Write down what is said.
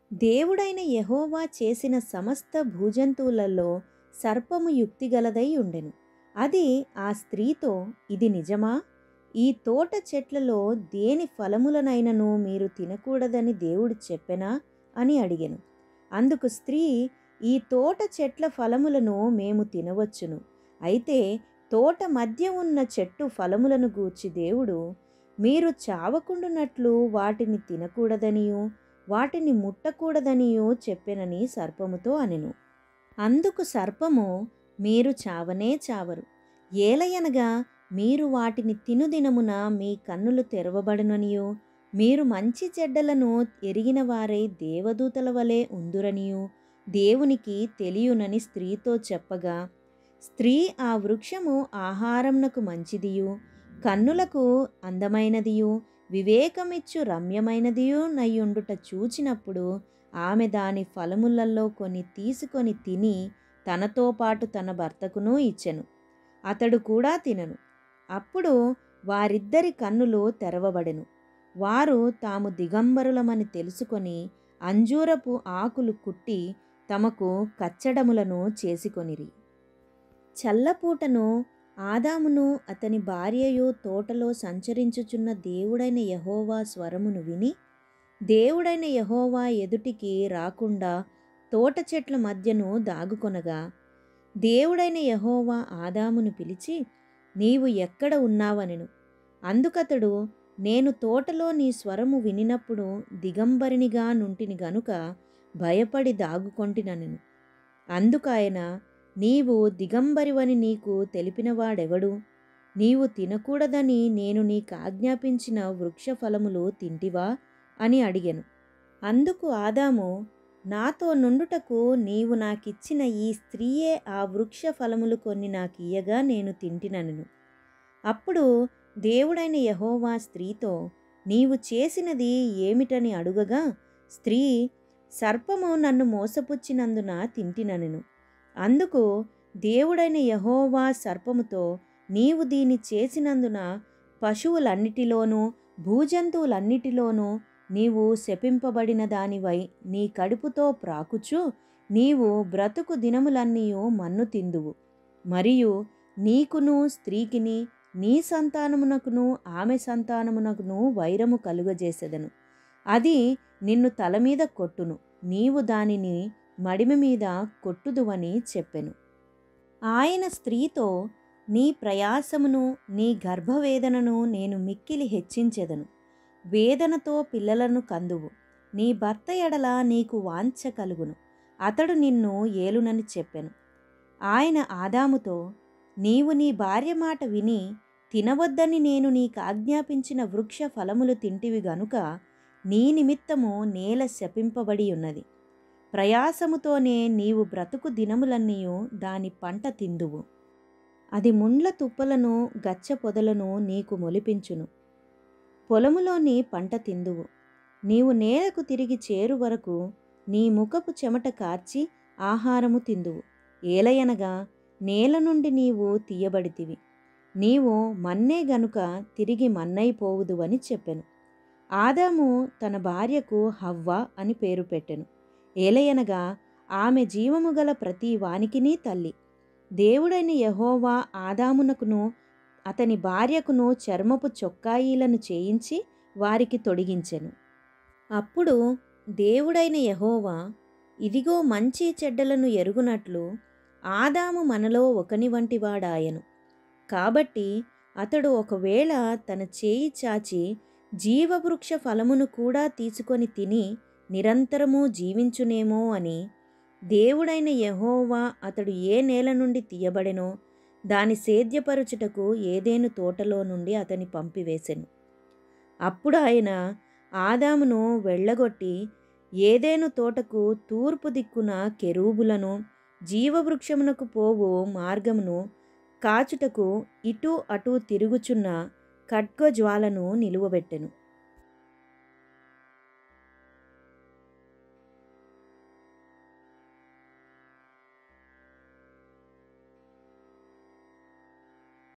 దేవుడైన యెహోవా చేసిన సమస్త భూజంతువులలో సర్పము యుక్తిగలదై ఉండెను అది ఆ స్త్రీతో ఇది నిజమా ఈ తోట చెట్లలో దేని ఫలములనైనను మీరు తినకూడదని దేవుడు చెప్పెనా అని అడిగెను అందుకు స్త్రీ ఈ తోట చెట్ల ఫలములను మేము తినవచ్చును అయితే తోట మధ్య ఉన్న చెట్టు ఫలములను గూర్చి దేవుడు మీరు చావకుండునట్లు వాటిని తినకూడదనియు వాటిని ముట్టకూడదనియు చెప్పెనని సర్పముతో అనెను అందుకు సర్పము మీరు చావనే చావరు ఏలయనగా మీరు వాటిని తినుదినమున మీ కన్నులు తెరవబడుననియు మీరు మంచి చెడ్డలను ఎరిగిన వారై దేవదూతల వలె ఉందురనియు దేవునికి తెలియనని స్త్రీతో చెప్పగా స్త్రీ ఆ వృక్షము ఆహారంనకు మంచిదియు కన్నులకు అందమైనదియు వివేకమిచ్చు రమ్యమైనదియు నయ్యుండుట చూచినప్పుడు ఆమె దాని ఫలములలో కొన్ని తీసుకొని తిని తనతో పాటు తన భర్తకును ఇచ్చెను అతడు కూడా తినను అప్పుడు వారిద్దరి కన్నులు తెరవబడెను వారు తాము దిగంబరులమని తెలుసుకొని అంజూరపు ఆకులు కుట్టి తమకు కచ్చడములను చేసుకొనిరి చల్లపూటను ఆదామును అతని భార్యయు తోటలో సంచరించుచున్న దేవుడైన యహోవా స్వరమును విని దేవుడైన యహోవా ఎదుటికి రాకుండా తోట చెట్ల మధ్యను దాగుకొనగా దేవుడైన యహోవా ఆదామును పిలిచి నీవు ఎక్కడ ఉన్నావనెను అందుకతడు నేను తోటలో నీ స్వరము వినినప్పుడు దిగంబరినిగా నుంటిని గనుక భయపడి దాగుకొంటిననెను అందుకాయన నీవు దిగంబరివని నీకు తెలిపినవాడెవడు నీవు తినకూడదని నేను నీకు ఆజ్ఞాపించిన వృక్ష ఫలములు తింటివా అని అడిగెను అందుకు ఆదాము నాతో నుండుటకు నీవు నాకిచ్చిన ఈ స్త్రీయే ఆ వృక్ష ఫలములు కొన్ని నాకియ్యగా నేను తింటినను అప్పుడు దేవుడైన యహోవా స్త్రీతో నీవు చేసినది ఏమిటని అడుగగా స్త్రీ సర్పము నన్ను మోసపుచ్చినందున తింటిననెను అందుకు దేవుడైన యహోవా సర్పముతో నీవు దీన్ని చేసినందున పశువులన్నిటిలోనూ భూజంతువులన్నిటిలోనూ నీవు శపింపబడిన దానివై నీ కడుపుతో ప్రాకుచు నీవు బ్రతుకు దినములన్నీయు మన్ను తిందువు మరియు నీకును స్త్రీకిని నీ సంతానమునకును ఆమె సంతానమునకును వైరము కలుగజేసెదను అది నిన్ను తల మీద కొట్టును నీవు దానిని మడిమి మీద కొట్టుదువని చెప్పెను ఆయన స్త్రీతో నీ ప్రయాసమును నీ గర్భవేదనను నేను మిక్కిలి హెచ్చించెదను వేదనతో పిల్లలను కందువు నీ భర్త ఎడల నీకు వాంఛ కలుగును అతడు నిన్ను ఏలునని చెప్పెను ఆయన ఆదాముతో నీవు నీ భార్య మాట విని తినవద్దని నేను నీకు ఆజ్ఞాపించిన వృక్ష ఫలములు తింటివి గనుక నీ నిమిత్తము నేల శపింపబడి ఉన్నది ప్రయాసముతోనే నీవు బ్రతుకు దినములన్నీయు దాని పంట తిందువు అది ముండ్ల తుప్పలను గచ్చ పొదలను నీకు మొలిపించును పొలములోని పంట తిందువు నీవు నేలకు తిరిగి చేరు వరకు నీ ముఖపు చెమట కార్చి ఆహారము తిందువు ఏలయనగా నేల నుండి నీవు తీయబడితివి నీవు మన్నే గనుక తిరిగి మన్నైపోవుదువని చెప్పెను ఆదాము తన భార్యకు హవ్వ అని పేరు పెట్టెను ఏలయనగా ఆమె జీవము గల ప్రతి వానికినీ తల్లి దేవుడైన యహోవా ఆదామునకును అతని భార్యకును చర్మపు చొక్కాయీలను చేయించి వారికి తొడిగించెను అప్పుడు దేవుడైన యహోవా ఇదిగో మంచి చెడ్డలను ఎరుగునట్లు ఆదాము మనలో ఒకని వంటివాడాయను కాబట్టి అతడు ఒకవేళ తన చేయి చాచి జీవవృక్ష ఫలమును కూడా తీసుకొని తిని నిరంతరము జీవించునేమో అని దేవుడైన యహోవా అతడు ఏ నేల నుండి తీయబడెనో దాని సేద్యపరుచుటకు ఏదేను తోటలో నుండి అతని పంపివేశెను అప్పుడు ఆయన ఆదామును వెళ్ళగొట్టి ఏదేను తోటకు తూర్పు దిక్కున కెరూబులను జీవవృక్షమునకు పోవు మార్గమును కాచుటకు ఇటు అటు తిరుగుచున్న ఖడ్గజ్వాలను నిలువబెట్టెను